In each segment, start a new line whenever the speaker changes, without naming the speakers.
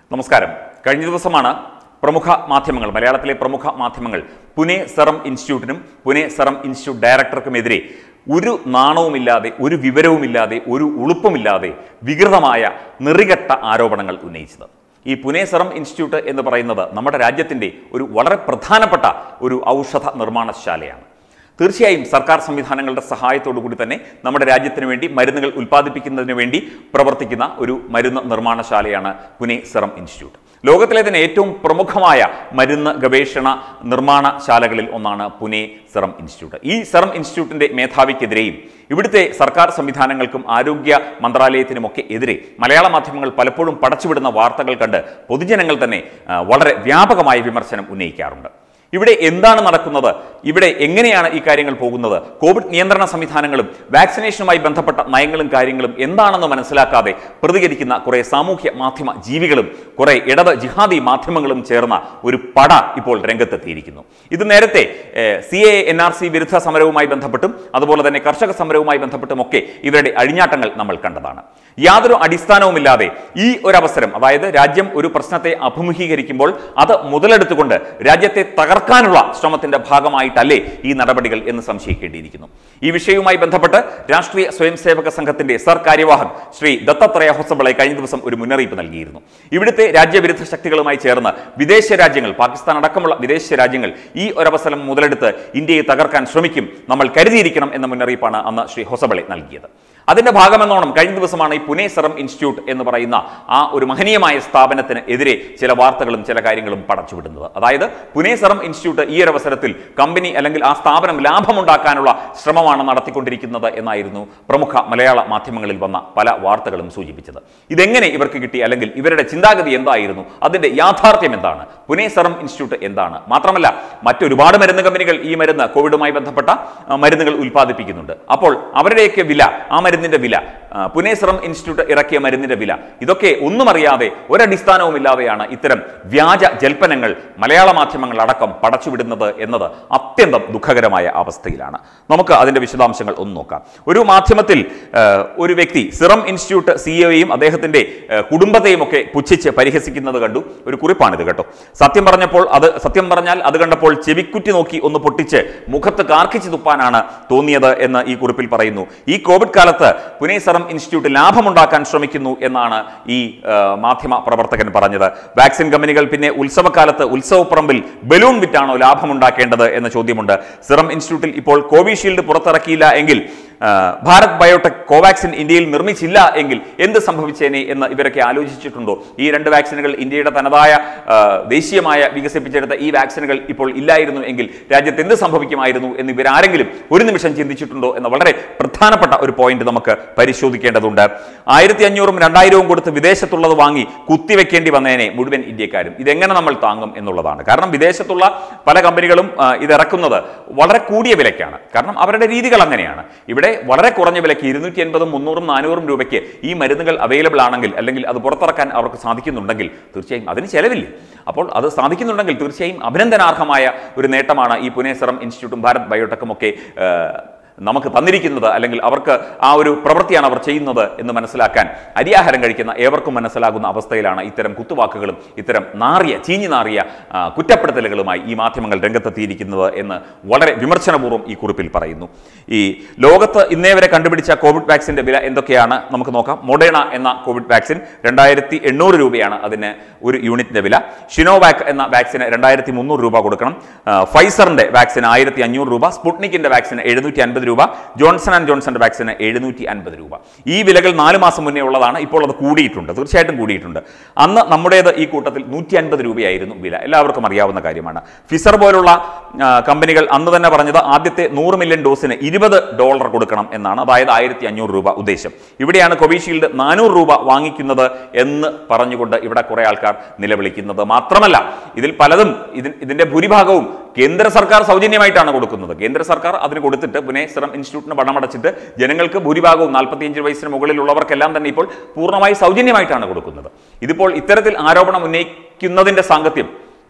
നമസ്കാരം കഴിഞ്ഞ ദിവസമാണ് പ്രമുഖ മാധ്യമങ്ങൾ മലയാളത്തിലെ പ്രമുഖ മാധ്യമങ്ങൾ പുനെ സെറം ഇൻസ്റ്റിറ്റ്യൂട്ടിനും പുനെ സെറം ഇൻസ്റ്റിറ്റ്യൂട്ട് ഡയറക്ടർക്കുമെതിരെ ഒരു നാണവുമില്ലാതെ ഒരു വിവരവുമില്ലാതെ ഒരു ഉളുപ്പുമില്ലാതെ വികൃതമായ നെറികെട്ട ആരോപണങ്ങൾ ഉന്നയിച്ചത് ഈ പുനെ സെറം ഇൻസ്റ്റിറ്റ്യൂട്ട് എന്ന് പറയുന്നത് നമ്മുടെ രാജ്യത്തിൻ്റെ ഒരു വളരെ പ്രധാനപ്പെട്ട ഒരു ഔഷധ നിർമ്മാണശാലയാണ് തീർച്ചയായും സർക്കാർ സംവിധാനങ്ങളുടെ സഹായത്തോടു കൂടി തന്നെ നമ്മുടെ രാജ്യത്തിന് വേണ്ടി മരുന്നുകൾ ഉൽപ്പാദിപ്പിക്കുന്നതിന് വേണ്ടി പ്രവർത്തിക്കുന്ന ഒരു മരുന്ന് നിർമ്മാണശാലയാണ് പുനെ സെറം ഇൻസ്റ്റിറ്റ്യൂട്ട് ലോകത്തിലെ തന്നെ ഏറ്റവും പ്രമുഖമായ മരുന്ന് ഗവേഷണ നിർമ്മാണശാലകളിൽ ഒന്നാണ് പുനെ സെറം ഇൻസ്റ്റിറ്റ്യൂട്ട് ഈ സെറം ഇൻസ്റ്റിറ്റ്യൂട്ടിന്റെ മേധാവിക്കെതിരെയും ഇവിടുത്തെ സർക്കാർ സംവിധാനങ്ങൾക്കും ആരോഗ്യ മന്ത്രാലയത്തിനുമൊക്കെ എതിരെ മലയാള മാധ്യമങ്ങൾ പലപ്പോഴും പടച്ചുവിടുന്ന വാർത്തകൾ കണ്ട് പൊതുജനങ്ങൾ തന്നെ ആ, വളരെ വ്യാപകമായ വിമർശനം ഉന്നയിക്കാറുണ്ട് ഇവിടെ എന്താണ് നടക്കുന്നത് ഇവിടെ എങ്ങനെയാണ് ഈ കാര്യങ്ങൾ പോകുന്നത് കോവിഡ് നിയന്ത്രണ സംവിധാനങ്ങളും വാക്സിനേഷനുമായി ബന്ധപ്പെട്ട നയങ്ങളും കാര്യങ്ങളും എന്താണെന്ന് മനസ്സിലാക്കാതെ പ്രതികരിക്കുന്ന കുറെ സാമൂഹ്യ മാധ്യമ ജീവികളും കുറെ ഇടത് ജിഹാദി മാധ്യമങ്ങളും ചേർന്ന ഒരു പട ഇപ്പോൾ രംഗത്തെത്തിയിരിക്കുന്നു ഇത് നേരത്തെ C A N R C വിരുദ്ധ സമരവുമായി ബന്ധപ്പെട്ടും അതുപോലെ തന്നെ കർഷക സമരവുമായി ബന്ധപ്പെട്ടും ഒക്കെ ഇവരുടെ അഴിഞ്ഞാട്ടങ്ങൾ നമ്മൾ കണ്ടതാണ് യാതൊരു അടിസ്ഥാനവുമില്ലാതെ ഈ ഒരു അവസരം അതായത് രാജ്യം ഒരു പ്രശ്നത്തെ അഭിമുഖീകരിക്കുമ്പോൾ അത് മുതലെടുത്തുകൊണ്ട് രാജ്യത്തെ തകർക്കാനുള്ള ശ്രമത്തിന്റെ ഭാഗമായിട്ടല്ലേ ഈ നടപടികൾ എന്ന് സംശയിക്കേണ്ടിയിരിക്കുന്നു ഈ വിഷയവുമായി ബന്ധപ്പെട്ട് രാഷ്ട്രീയ സ്വയം സേവക സംഘത്തിന്റെ സർ കാര്യവാഹക് ശ്രീ ദത്തത്രയ ഹൊസബളെ കഴിഞ്ഞ ദിവസം ഒരു മുന്നറിയിപ്പ് നൽകിയിരുന്നു ഇവിടുത്തെ രാജ്യവിരുദ്ധ ശക്തികളുമായി ചേർന്ന് വിദേശ രാജ്യങ്ങൾ പാകിസ്ഥാൻ അടക്കമുള്ള വിദേശ രാജ്യങ്ങൾ ഈ ഒരവസരം മുതലെടുത്ത് ഇന്ത്യയെ തകർക്കാൻ ശ്രമിക്കും നമ്മൾ കരുതിയിരിക്കണം എന്ന മുന്നറിയിപ്പാണ് അന്ന് ശ്രീ ഹൊസബളെ നൽകിയത് അതിന്റെ ഭാഗമെന്നോണം കഴിഞ്ഞ ദിവസമാണ് ഈ പുനെ സെറം ഇൻസ്റ്റിറ്റ്യൂട്ട് എന്ന് പറയുന്ന ആ ഒരു മഹനീയമായ സ്ഥാപനത്തിന് എതിരെ ചില വാർത്തകളും ചില കാര്യങ്ങളും പടച്ചുവിടുന്നത് അതായത് പുനെ സെറം ഇൻസ്റ്റിറ്റ്യൂട്ട് ഈ ഒരു അവസരത്തിൽ കമ്പനി അല്ലെങ്കിൽ ആ സ്ഥാപനം ലാഭമുണ്ടാക്കാനുള്ള ശ്രമമാണ് നടത്തിക്കൊണ്ടിരിക്കുന്നത് എന്നായിരുന്നു പ്രമുഖ മലയാള മാധ്യമങ്ങളിൽ വന്ന പല വാർത്തകളും സൂചിപ്പിച്ചത് ഇതെങ്ങനെ ഇവർക്ക് കിട്ടി അല്ലെങ്കിൽ ഇവരുടെ ചിന്താഗതി എന്തായിരുന്നു അതിന്റെ യാഥാർത്ഥ്യം എന്താണ് പുനെ സെറം ഇൻസ്റ്റിറ്റ്യൂട്ട് എന്താണ് മാത്രമല്ല മറ്റൊരുപാട് മരുന്ന് കമ്പനികൾ ഈ മരുന്ന് കോവിഡുമായി ബന്ധപ്പെട്ട ആ, മരുന്നുകൾ ഉൽപ്പാദിപ്പിക്കുന്നുണ്ട് അപ്പോൾ അവരുടെയൊക്കെ വില ആ മരുന്നിന്റെ വില ആ, പുനെ സെറം ഇൻസ്റ്റിറ്റ്യൂട്ട് ഇറക്കിയ മരുന്നിന്റെ വില ഇതൊക്കെ ഒന്നും അറിയാതെ ഒരടിസ്ഥാനവും ഇല്ലാതെയാണ് ഇത്തരം വ്യാജ ജൽപ്പനങ്ങൾ മലയാള മാധ്യമങ്ങൾ അടക്കം പടച്ചുവിടുന്നത് എന്നത് അത്യന്തം ദുഃഖകരമായ അവസ്ഥയിലാണ് നമുക്ക് അതിന്റെ വിശദാംശങ്ങൾ ഒന്ന് നോക്കാം ഒരു മാധ്യമത്തിൽ ആ, ഒരു വ്യക്തി സിറം ഇൻസ്റ്റിറ്റ്യൂട്ട് സിഇഒയും അദ്ദേഹത്തിന്റെ ആ, കുടുംബത്തെയും ഒക്കെ പുച്ഛിച്ച് പരിഹസിക്കുന്നത് കണ്ടു ഒരു കുറിപ്പാണിത് കേട്ടോ സത്യം പറഞ്ഞപ്പോൾ അത് സത്യം പറഞ്ഞാൽ അത് കണ്ടപ്പോൾ ചെവിക്കുറ്റി നോക്കി ഒന്ന് പൊട്ടിച്ച് മുഖത്ത് കാർക്കിച്ച് തുപ്പാനാണ് തോന്നിയത് എന്ന് ഈ കുറിപ്പിൽ പറയുന്നു ഈ കോവിഡ് കാലത്ത് പുനെ സെറം ഇൻസ്റ്റിറ്റ്യൂട്ട് ലാഭമുണ്ടാക്കാൻ ശ്രമിക്കുന്നു എന്നാണ് ഈ ആ, മാധ്യമ പ്രവർത്തകൻ പറഞ്ഞത് വാക്സിൻ കമ്പനികൾ പിന്നെ ഉത്സവകാലത്ത് ഉത്സവപ്പറമ്പിൽ ബലൂൺ വിറ്റാണോ ലാഭമുണ്ടാക്കേണ്ടത് എന്ന ചോദ്യമുണ്ട് സിറം ഇൻസ്റ്റിറ്റ്യൂട്ടിൽ ഇപ്പോൾ കോവിഷീൽഡ് പുറത്തിറക്കിയില്ല എങ്കിൽ ആ, ഭാരത് ബയോടെക് കോവാക്സിൻ ഇന്ത്യയിൽ നിർമ്മിച്ചില്ല എങ്കിൽ എന്ത് സംഭവിച്ചേനെ എന്ന് ഇവരൊക്കെ ആലോചിച്ചിട്ടുണ്ടോ ഈ രണ്ട് വാക്സിനുകൾ ഇന്ത്യയുടെ തനതായ ആ, ദേശീയമായ വികസിപ്പിച്ചെടുത്ത ഈ വാക്സിനുകൾ ഇപ്പോൾ ഇല്ലായിരുന്നു എങ്കിൽ രാജ്യത്ത് എന്ത് സംഭവിക്കുമായിരുന്നു എന്ന് ഇവരാരെങ്കിലും ഒരു നിമിഷം ചിന്തിച്ചിട്ടുണ്ടോ എന്ന വളരെ പ്രധാനപ്പെട്ട ഒരു പോയിന്റ് നമുക്ക് പരിശോധിക്കേണ്ടതുണ്ട് ആയിരത്തി അഞ്ഞൂറും രണ്ടായിരവും കൊടുത്ത് വിദേശത്തുള്ളത് വാങ്ങി കുത്തിവെക്കേണ്ടി വന്നതിനെ മുഴുവൻ ഇന്ത്യക്കാരും ഇതെങ്ങനെ നമ്മൾ താങ്ങും എന്നുള്ളതാണ് കാരണം വിദേശത്തുള്ള പല കമ്പനികളും ആ, ഇത് ഇറക്കുന്നത് വളരെ കൂടിയ വിലയ്ക്കാണ് കാരണം അവരുടെ രീതികൾ അങ്ങനെയാണ് ഇവിടെ വളരെ കുറഞ്ഞ വിലയ്ക്ക് ഇരുന്നൂറ്റി എൺപതും മുന്നൂറും നാനൂറും രൂപയ്ക്ക് ഈ മരുന്നുകൾ അവൈലബിൾ ആണെങ്കിൽ അല്ലെങ്കിൽ അത് പുറത്തിറക്കാൻ അവർക്ക് സാധിക്കുന്നുണ്ടെങ്കിൽ തീർച്ചയായും അതിന് ചെലവില്ലേ അപ്പോൾ അത് സാധിക്കുന്നുണ്ടെങ്കിൽ തീർച്ചയായും അഭിനന്ദനാർഹമായ ഒരു നേട്ടമാണ് ഈ പുനെ സെറം ഇൻസ്റ്റിറ്റ്യൂട്ടും ഭാരത് ബയോടെക്കും ഒക്കെ ആ, നമുക്ക് തന്നിരിക്കുന്നത് അല്ലെങ്കിൽ അവർക്ക് ആ ഒരു പ്രവൃത്തിയാണ് അവർ ചെയ്യുന്നത് എന്ന് മനസ്സിലാക്കാൻ അരിയാഹാരം കഴിക്കുന്ന ഏവർക്കും മനസ്സിലാകുന്ന അവസ്ഥയിലാണ് ഇത്തരം കുത്തുവാക്കുകളും ഇത്തരം നാറിയ ചീഞ്ഞു നാറിയ ആ, കുറ്റപ്പെടുത്തലുകളുമായി ഈ മാധ്യമങ്ങൾ രംഗത്തെത്തിയിരിക്കുന്നത് എന്ന് വളരെ വിമർശനപൂർവ്വം ഈ കുറിപ്പിൽ പറയുന്നു ഈ ലോകത്ത് ഇന്നേ വരെ കണ്ടുപിടിച്ച കോവിഡ് വാക്സിന്റെ വില എന്തൊക്കെയാണ് നമുക്ക് നോക്കാം മൊഡേണ എന്ന കോവിഡ് വാക്സിൻ രണ്ടായിരത്തി എണ്ണൂറ് രൂപയാണ് അതിന് ഒരു യൂണിറ്റിന്റെ വില ഷിനോവാക് എന്ന വാക്സിന് രണ്ടായിരത്തി മുന്നൂറ് രൂപ കൊടുക്കണം ആ, ഫൈസറിന്റെ വാക്സിന് ആയിരത്തി അഞ്ഞൂറ് രൂപ സ്പുട്നിക്കിന്റെ വാക്സിന് എഴുന്നൂറ്റി അൻപത് രൂപ ജോൺസൺ ആൻഡ് ജോൺസന്റെ വാക്സിന് എഴുന്നൂറ്റി അൻപത് രൂപ ഈ വിലകൾ നാല് മാസം മുന്നേ ഉള്ളതാണ് ഇപ്പോൾ അത് കൂടിയിട്ടുണ്ട് തീർച്ചയായിട്ടും കൂടിയിട്ടുണ്ട് അന്ന് നമ്മുടേത് ഈ കൂട്ടത്തിൽ നൂറ്റി അൻപത് രൂപയായിരുന്നു വില എല്ലാവർക്കും അറിയാവുന്ന കാര്യമാണ് ഫിസർ പോലുള്ള ആ, കമ്പനികൾ അന്ന് തന്നെ പറഞ്ഞത് ആദ്യത്തെ നൂറ് മില്യൺ ഡോസിന് ഇരുപത് ഡോളർ കൊടുക്കണം എന്നാണ് അതായത് ആയിരത്തി അഞ്ഞൂറ് രൂപ ഉദ്ദേശം ഇവിടെയാണ് കോവിഷീൽഡ് നാനൂറ് രൂപ വാങ്ങിക്കുന്നത് എന്ന് പറഞ്ഞുകൊണ്ട് ഇവിടെ കുറെ ആൾക്കാർ നിലവിളിക്കുന്നത് മാത്രമല്ല ഇതിൽ പലതും ഇതിൻ- ഇതിന്റെ ഭൂരിഭാഗവും കേന്ദ്ര സർക്കാർ സൗജന്യമായിട്ടാണ് കൊടുക്കുന്നത് കേന്ദ്ര സർക്കാർ അതിന് കൊടുത്തിട്ട് പുനെ സിറം ഇൻസ്റ്റിറ്റ്യൂട്ടിന് പണമടച്ചിട്ട് ജനങ്ങൾക്ക് ഭൂരിഭാഗവും നാൽപ്പത്തിയഞ്ച് വയസ്സിന് മുകളിലുള്ളവർക്കെല്ലാം തന്നെ ഇപ്പോൾ പൂർണ്ണമായി സൗജന്യമായിട്ടാണ് കൊടുക്കുന്നത് ഇതിപ്പോൾ ഇത്തരത്തിൽ ആരോപണം ഉന്നയിക്കുന്നതിന്റെ സാങ്കത്യം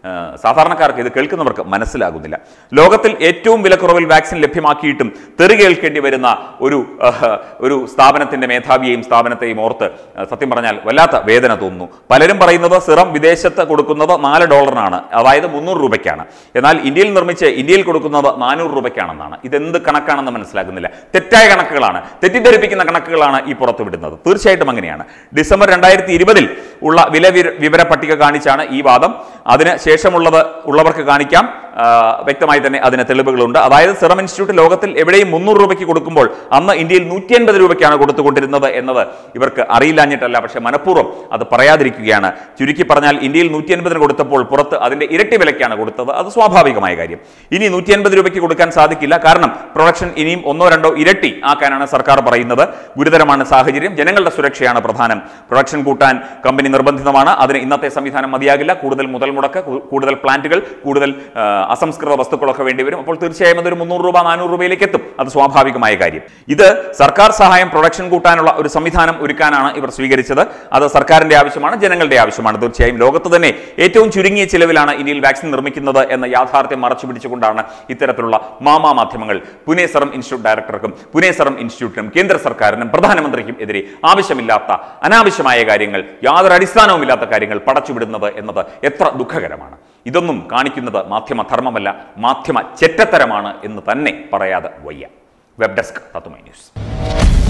ആ, സാധാരണക്കാർക്ക് ഇത് കേൾക്കുന്നവർക്ക് മനസ്സിലാകുന്നില്ല ലോകത്തിൽ ഏറ്റവും വിലക്കുറവിൽ വാക്സിൻ ലഭ്യമാക്കിയിട്ടും തെറി കേൾക്കേണ്ടി വരുന്ന ഒരു ആഹ്, ഒരു സ്ഥാപനത്തിന്റെ മേധാവിയെയും സ്ഥാപനത്തെയും ഓർത്ത് ആ, സത്യം പറഞ്ഞാൽ വല്ലാത്ത വേദന തോന്നുന്നു പലരും പറയുന്നത് സിറം വിദേശത്ത് കൊടുക്കുന്നത് നാല് ഡോളറിനാണ് അതായത് മുന്നൂറ് രൂപയ്ക്കാണ് എന്നാൽ ഇന്ത്യയിൽ നിർമ്മിച്ച് ഇന്ത്യയിൽ കൊടുക്കുന്നത് നാനൂറ് രൂപയ്ക്കാണെന്നാണ് ഇതെന്ത് കണക്കാണെന്ന് മനസ്സിലാകുന്നില്ല തെറ്റായ കണക്കുകളാണ് തെറ്റിദ്ധരിപ്പിക്കുന്ന കണക്കുകളാണ് ഈ പുറത്തുവിടുന്നത് തീർച്ചയായിട്ടും അങ്ങനെയാണ് ഡിസംബർ രണ്ടായിരത്തി ഇരുപതിൽ ഉള്ള വില വിര- വിവര പട്ടിക കാണിച്ചാണ് ഈ വാദം അതിന് ശേഷമുള്ളത് ഉള്ളവർക്ക് കാണിക്കാം ആ, വ്യക്തമായി തന്നെ അതിന് തെളിവുകളുണ്ട് അതായത് സിറം ഇൻസ്റ്റിറ്റ്യൂട്ട് ലോകത്തിൽ എവിടെയും മുന്നൂറ് രൂപയ്ക്ക് കൊടുക്കുമ്പോൾ അന്ന് ഇന്ത്യയിൽ നൂറ്റി അൻപത് രൂപയ്ക്കാണ് കൊടുത്തുകൊണ്ടിരുന്നത് എന്നത് ഇവർക്ക് അറിയില്ലാഞ്ഞിട്ടല്ല പക്ഷേ മനഃപൂർവ്വം അത് പറയാതിരിക്കുകയാണ് ചുരുക്കി പറഞ്ഞാൽ ഇന്ത്യയിൽ നൂറ്റി അൻപതിന് കൊടുത്തപ്പോൾ പുറത്ത് അതിന്റെ ഇരട്ടി വിലയ്ക്കാണ് കൊടുത്തത് അത് സ്വാഭാവികമായ കാര്യം ഇനി നൂറ്റി അൻപത് രൂപയ്ക്ക് കൊടുക്കാൻ സാധിക്കില്ല കാരണം പ്രൊഡക്ഷൻ ഇനിയും ഒന്നോ രണ്ടോ ഇരട്ടി ആക്കാനാണ് സർക്കാർ പറയുന്നത് ഗുരുതരമാണ് സാഹചര്യം ജനങ്ങളുടെ സുരക്ഷയാണ് പ്രധാനം പ്രൊഡക്ഷൻ കൂട്ടാൻ കമ്പനി നിർബന്ധിതമാണ് അതിന് ഇന്നത്തെ സംവിധാനം മതിയാകില്ല കൂടുതൽ മുതൽ മുടക്ക് കൂ- കൂടുതൽ പ്ലാന്റുകൾ കൂടുതൽ ആ, അസംസ്കൃത വസ്തുക്കളൊക്കെ വേണ്ടിവരും അപ്പോൾ തീർച്ചയായും അതൊരു മുന്നൂറ് രൂപ നാനൂറ് രൂപയിലേക്ക് എത്തും അത് സ്വാഭാവികമായ കാര്യം ഇത് സർക്കാർ സഹായം പ്രൊഡക്ഷൻ കൂട്ടാനുള്ള ഒരു സംവിധാനം ഒരുക്കാനാണ് ഇവർ സ്വീകരിച്ചത് അത് സർക്കാരിന്റെ ആവശ്യമാണ് ജനങ്ങളുടെ ആവശ്യമാണ് തീർച്ചയായും ലോകത്ത് തന്നെ ഏറ്റവും ചുരുങ്ങിയ ചിലവിലാണ് ഇന്ത്യയിൽ വാക്സിൻ നിർമ്മിക്കുന്നത് എന്ന യാഥാർത്ഥ്യം മറച്ചു പിടിച്ചുകൊണ്ടാണ് ഇത്തരത്തിലുള്ള മാമാ മാധ്യമങ്ങൾ പുനെ സെറം ഇൻസ്റ്റിറ്റ്യൂട്ട് ഡയറക്ടർക്കും പുനെ സെറം ഇൻസ്റ്റിറ്റ്യൂട്ടിനും കേന്ദ്ര സർക്കാരിനും പ്രധാനമന്ത്രിക്കും എതിരെ ആവശ്യമില്ലാത്ത അനാവശ്യമായ കാര്യങ്ങൾ യാതൊരു അടിസ്ഥാനവുമില്ലാത്ത കാര്യങ്ങൾ പടച്ചുവിടുന്നത് എന്നത് എത്ര ദുഃഖകരമാണ് ഇതൊന്നും കാണിക്കുന്നത് മാധ്യമധർമ്മമല്ല മാധ്യമ ചെറ്റത്തരമാണ് എന്ന് തന്നെ പറയാതെ വയ്യ വെബ് ഡെസ്ക് തത്തുമൈ ന്യൂസ്